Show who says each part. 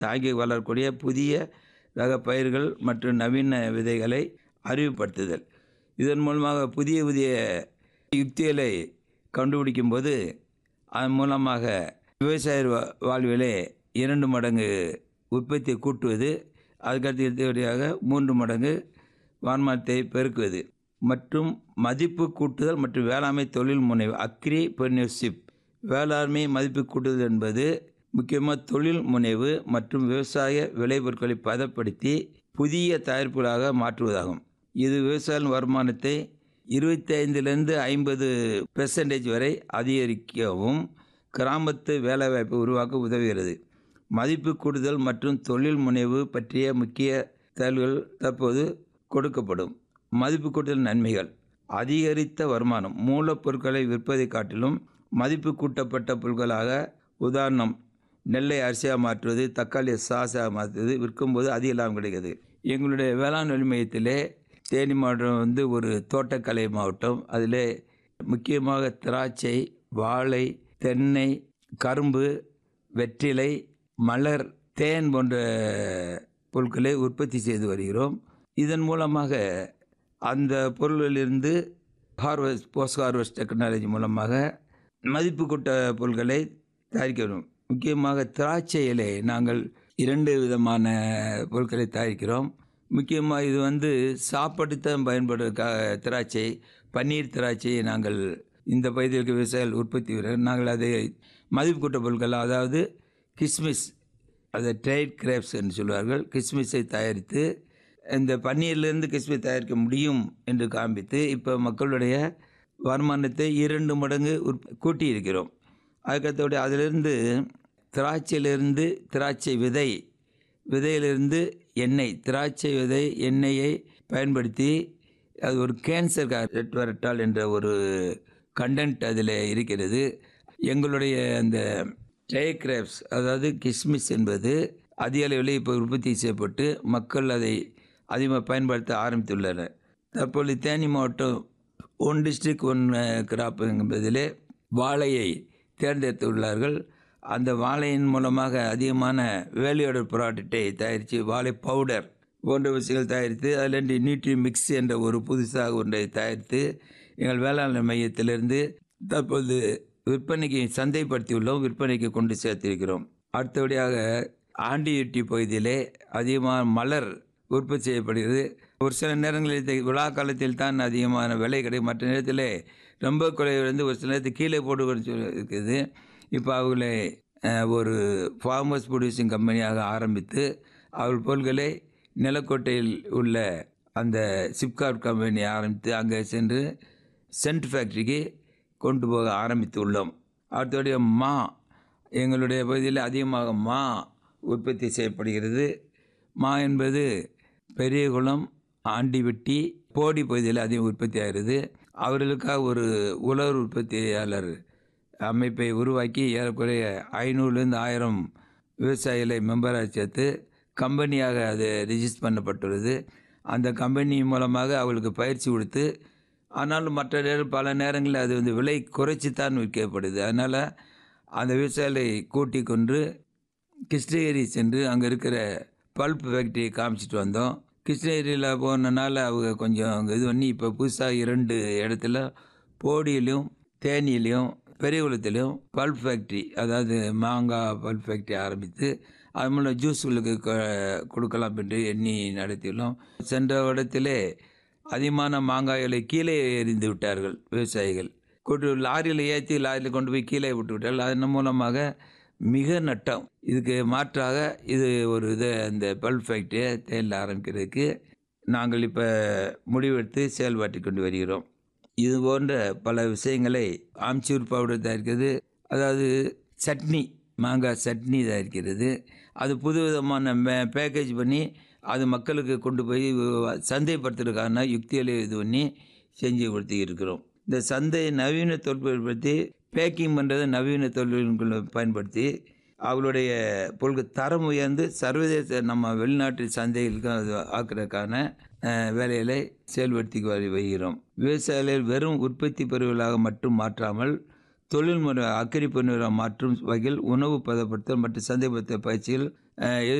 Speaker 1: தாங்கி வளரக்கூடிய புதிய ரக பயிர்கள் மற்றும் நவீன விதைகளை அறிவுப்படுத்துதல் இதன் மூலமாக புதிய புதிய யுக்திகளை கண்டுபிடிக்கும் போது அதன் மூலமாக விவசாய வா- வாழ்விலே இரண்டு மடங்கு உற்பத்தியை கூட்டுவது அதுக்கடுத்து அடுத்தபடியாக மூன்று மடங்கு வருமானத்தை பெருக்குவது மற்றும் மதிப்பு கூட்டுதல் மற்றும் வேளாண்மை தொழில் முனைவு அக்ரிபிரினர்ஷிப் வேளாண்மை மதிப்பு கூட்டுதல் என்பது முக்கியமாக தொழில் முனைவு மற்றும் விவசாய விளைபொருட்களை பதப்படுத்தி புதிய தயாரிப்புகளாக மாற்றுவதாகும் இது விவசாய வருமானத்தை இருபத்தி ஐந்துலேருந்து ஐம்பது பெர்சன்டேஜ் வரை அதிகரிக்கவும் கிராமத்து வேலைவாய்ப்பை உருவாக்க உதவுகிறது மதிப்பு கூடுதல் மற்றும் தொழில் முனைவு பற்றிய முக்கிய தகவல்கள் தற்போது கொடுக்கப்படும் மதிப்பு கூட்டுதல் நன்மைகள் அதிகரித்த வருமானம் மூலப்பொருட்களை விற்பதை காட்டிலும் மதிப்பு கூட்டப்பட்ட பொருட்களாக உதாரணம் நெல்லை அரிசியாக மாற்றுவது தக்காளியை சாஸாக மாற்றுவது விற்கும்போது அதிக லாபம் கிடைக்கிறது எங்களுடைய வேளாண் மையத்திலே தேனி மாவட்டம் வந்து ஒரு தோட்டக்கலை மாவட்டம் அதில் முக்கியமாக திராட்சை வாழை தென்னை கரும்பு வெற்றிலை மலர் தேன் போன்ற பொருட்களை உற்பத்தி செய்து வருகிறோம் இதன் மூலமாக அந்த பொருளிலிருந்து ஹார்வெஸ்ட் போஸ்ட் ஹார்வெஸ்ட் டெக்னாலஜி மூலமாக மதிப்பு கூட்ட பொருட்களை தயாரிக்கிறோம் முக்கியமாக திராட்சையிலே நாங்கள் இரண்டு விதமான பொருட்களை தயாரிக்கிறோம் முக்கியமாக இது வந்து சாப்பாட்டுத்தான் பயன்படுறதுக்காக திராட்சை பன்னீர் திராட்சையை நாங்கள் இந்த பகுதிகளுக்கு விவசாயிகள் உற்பத்தி வருகிறோம் நாங்கள் அதை மதிப்பு கூட்ட பொருட்கள் அதாவது கிஸ்மிஸ் அதை ட்ரைட் கிரேப்ஸ் என்று சொல்வார்கள் கிஸ்மிஸை தயாரித்து இந்த பன்னீர்லேருந்து கிஸ்மிஸ் தயாரிக்க முடியும் என்று காண்பித்து இப்போ மக்களுடைய வருமானத்தை இரண்டு மடங்கு உற்ப கூட்டி இருக்கிறோம் அதுக்கத்தோடைய அதிலிருந்து திராட்சையிலிருந்து திராட்சை விதை விதையிலிருந்து எண்ணெய் திராட்சை விதை எண்ணெயை பயன்படுத்தி அது ஒரு கேன்சர் ரெட்வரட்டால் என்ற ஒரு கண்டென்ட் அதில் இருக்கிறது எங்களுடைய அந்த டேக்ரேப்ஸ் அதாவது கிஸ்மிஸ் என்பது அதிக அளவில் இப்போ உற்பத்தி செய்யப்பட்டு மக்கள் அதை அதிகமாக பயன்படுத்த ஆரம்பித்துள்ளனர் தற்பொழுது தேனி மாவட்டம் ஒன் டிஸ்ட்ரிக்ட் ஒன் கிராப் என்பதிலே வாழையை தேர்ந்தெடுத்துள்ளார்கள் அந்த வாழையின் மூலமாக அதிகமான வேலையோட ப்ராடக்டை தயாரித்து வாழை பவுடர் போன்ற விஷயங்கள் தயாரித்து அதில் நியூட்ரி மிக்ஸ் என்ற ஒரு புதுசாக ஒன்றை தயாரித்து எங்கள் வேளாண் மையத்திலிருந்து தற்போது விற்பனைக்கு சந்தைப்படுத்தியுள்ளோம் விற்பனைக்கு கொண்டு சேர்த்திருக்கிறோம் அடுத்தபடியாக ஆண்டியுட்டி பகுதியிலே அதிகமாக மலர் உற்பத்தி செய்யப்படுகிறது ஒரு சில நேரங்களில் இந்த விழா காலத்தில் தான் அதிகமான விலை கிடைக்கும் மற்ற நேரத்தில் ரொம்ப குறைவு வந்து ஒரு சில நேரத்தில் கீழே போட்டு இருக்குது இப்போ அவர்களை அஹ், ஒரு ஃபார்மர்ஸ் ப்ரொடியூசிங் கம்பெனியாக ஆரம்பித்து அவர்கள் பொருட்களை நிலக்கோட்டையில் உள்ள அந்த சிப்கார்ட் கம்பெனி ஆரம்பித்து அங்கே சென்று சென்ட் ஃபேக்ட்ரிக்கு கொண்டு போக ஆரம்பித்து உள்ளோம் அடுத்தபடிய மா எங்களுடைய பகுதியில் அதிகமாக மா உற்பத்தி செய்யப்படுகிறது மா என்பது பெரியகுளம் ஆண்டிவெட்டி போடி பகுதியில் அதிகம் உற்பத்தி ஆகிறது அவர்களுக்காக ஒரு உலர் உற்பத்தியாளர் அமைப்பை உருவாக்கி ஏறக்குறைய ஐநூறுலேருந்து ஆயிரம் விவசாயிகளை மெம்பராக சேர்த்து கம்பெனியாக அது ரிஜிஸ்டர் பண்ணப்பட்டுள்ளது அந்த கம்பெனி மூலமாக அவர்களுக்கு பயிற்சி கொடுத்து ஆனாலும் மற்ற நேரம் பல நேரங்களில் அது வந்து விலை குறைச்சி தான் விற்கப்படுது அதனால் அந்த விவசாயிகளை கூட்டிக் கொண்டு கிருஷ்ணகிரி சென்று அங்கே இருக்கிற பல்ப் ஃபேக்ட்ரியை காமிச்சிட்டு வந்தோம் கிருஷ்ணகிரியில் போனனால அவங்க கொஞ்சம் அங்கே இது பண்ணி இப்போ புதுசாக இரண்டு இடத்துல போடியிலையும் தேனியிலையும் பெரியகுளத்திலையும் பல்ப் ஃபேக்ட்ரி அதாவது மாங்காய் பல்ப் ஃபேக்ட்ரி ஆரம்பித்து அது மூலம் ஜூஸ்களுக்கு கொ- கொடுக்கலாம் என்று எண்ணி நடத்தியுள்ளோம் சென்ற இடத்திலே அதிகமான மாங்காய்களை கீழே எறிந்து விட்டார்கள் விவசாயிகள் கொண்டு லாரியில் ஏற்றி லாரியில் கொண்டு போய் கீழே விட்டு விட்டார்கள் அதன் மூலமாக மிக நட்டம் இதுக்கு மாற்றாக இது ஒரு இது அந்த பல்ப் ஃபேக்ட்ரியை தேனில் ஆரம்பிக்கிறதுக்கு நாங்கள் இப்போ முடிவெடுத்து செயல்பாட்டி கொண்டு வருகிறோம் இது போன்ற பல விஷயங்களை ஆம்ச்சூர் பவுடர் தயாரிக்கிறது அதாவது சட்னி மாங்காய் சட்னி தயாரிக்கிறது அது புது விதமான மே- பேக்கேஜ் பண்ணி அது மக்களுக்கு கொண்டு போய் வ- சந்தைப்படுத்துறதுக்கான யுக்திகளை இது பண்ணி செஞ்சு கொடுத்து இருக்கிறோம் இந்த சந்தை நவீன தொழில்படுத்தி பேக்கிங் பண்ணுறது நவீன தொழில்களை பயன்படுத்தி அவங்களுடைய பொருட்கள் தரம் உயர்ந்து சர்வதேச நம்ம வெளிநாட்டு சந்தைகளுக்கு அது ஆக்குறதுக்கான அஹ், வேலைகளை செயல்படுத்தி வரு- வருகிறோம் விவசாயிகள் வெறும் உற்பத்தி பொருட்களாக மட்டும் மாற்றாமல் தொழில்முறை அக்கறிப்பு நிறுவனம் மாற்றும் வகையில் உணவு பதப்படுத்தல் மற்றும் சந்தைப்படுத்த பயிற்சிகள் அஹ்,